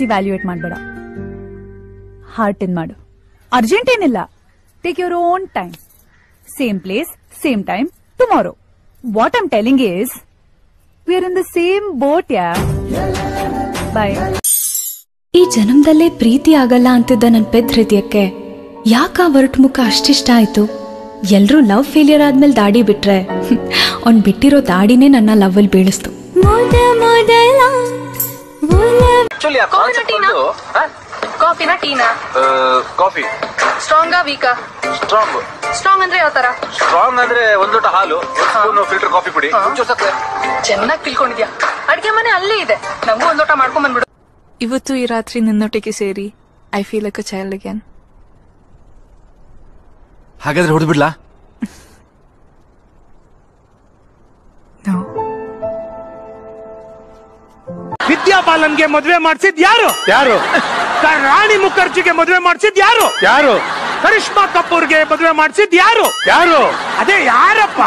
ಜಾಸ್ತಿ ವ್ಯಾಲ್ಯೂಯೇಟ್ ಮಾಡ್ಬೇಡ ಹಾರ್ಟ್ ಇನ್ ಮಾಡು ಅರ್ಜೆಂಟ್ ಏನಿಲ್ಲ take your own time same place same time tomorrow what I'm telling is we are in the same boat yeah boy ಈ ಜನ್ಮದಲ್ಲೇ ಪ್ರೀತಿ ಆಗಲ್ಲ ಅಂತಿದ್ದ ನನ್ನ ಪೆದ್ ಹೃದಯಕ್ಕೆ ಯಾಕ ಹೊರಟು ಮುಖ ಅಷ್ಟಿಷ್ಟ ಆಯ್ತು ಎಲ್ರೂ ಲವ್ ಫೇಲಿಯರ್ ಆದ್ಮೇಲೆ ದಾಡಿ ಬಿಟ್ರೆ ಅವ್ನ್ ಬಿಟ್ಟಿರೋ ದಾಡಿನೇ ನನ್ನ ಲವ್ವಲ್ ಬೀಳಿಸ್ತು ಆಕ್ಚುಲಿ ಆ ಕಾನ್ಸೆಪ್ಟ್ ಒಂದು ಕಾಫಿನ ಟೀನಾ ಕಾಫಿ ಸ್ಟ್ರಾಂಗಾ ವೀಕಾ ಸ್ಟ್ರಾಂಗ್ ಸ್ಟ್ರಾಂಗ್ ಅಂದ್ರೆ ಯಾವ ತರ ಸ್ಟ್ರಾಂಗ್ ಅಂದ್ರೆ ಒಂದ್ ಲೋಟ ಹಾಲು ಸ್ಪೂನ್ ಫಿಲ್ಟರ್ ಕಾಫಿ ಪುಡಿ ಒಂಚೂರು ಸಕ್ಕರೆ ಚೆನ್ನಾಗಿ ತಿಳ್ಕೊಂಡಿದ್ಯಾ ಅಡ್ಗೆ ಮನೆ ಅಲ್ಲೇ ಇದೆ ನಮಗೂ ಒಂದ್ ಲೋಟ ಮಾಡ್ಕೊಂಡ್ ಬಂದ್ಬಿಡು ಇವತ್ತು ಈ ರಾತ್ರಿ ನಿನ್ನೊಟ್ಟಿಗೆ ಸೇರಿ I feel like a child again ಹಾಗಾದ್ರೆ ಹೊಡೆದ್ಬಿಡ್ಲಾ ನೋ ವಿದ್ಯಾ ಬಾಲನ್ಗೆ ಮದುವೆ ಮಾಡಿಸಿದ್ ಯಾರು ಯಾರು ರಾಣಿ ಮುಖರ್ಜಿಗೆ ಮದುವೆ ಮಾಡಿಸಿದ್ ಯಾರು ಯಾರು ಕರಿಷ್ಮಾ ಕಪೂರ್ಗೆ ಮದುವೆ ಮಾಡಿಸಿದ್ ಯಾರು ಯಾರು ಅದೇ ಯಾರಪ್ಪ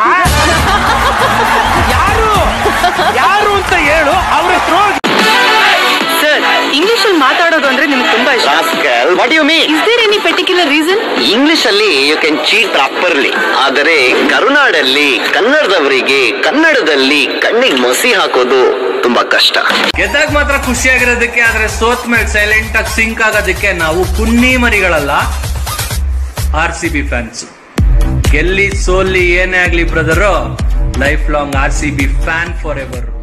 ಯಾರು ಯಾರು ಅಂತ ಹೇಳು ಅವ್ರ ಹೆಸರು ಸರ್ ಇಂಗ್ಲಿಷ್ ಅಲ್ಲಿ ಮಾತಾಡೋದು ಅಂದ್ರೆ ನಿಮ್ಗೆ ತುಂಬಾ ಇಷ್ಟ rascal what you mean is there any particular reason English ಅಲ್ಲಿ ಯು ಕ್ಯಾನ್ ಚೀಟ್ ಪ್ರಾಪರ್ಲಿ ಆದರೆ ಕರುನಾಡಲ್ಲಿ ಕನ್ನಡದವರಿಗೆ ಕನ್ನಡದಲ್ಲಿ ಕಣ್ಣಿಗೆ ಮಸಿ ಹಾಕೋದು ತುಂಬಾ ಕಷ್ಟ ಗೆದ್ದಾಗ ಮಾತ್ರ ಖುಷಿಯಾಗಿರೋದಕ್ಕೆ ಆದ್ರೆ ಸೋತ್ ಮೇಲೆ ಸೈಲೆಂಟ್ ಆಗಿ ಸಿಂಕ್ ಆಗೋದಕ್ಕೆ ನಾವು ಕುನ್ನಿ ಮರಿಗಳಲ್ಲ ಆರ್ ಸಿ ಬಿ ಫ್ಯಾನ್ಸ್ ಗೆಲ್ಲಿ ಸೋಲಿ ಏನೇ ಆಗ್ಲಿ brother life long R C B fan for ever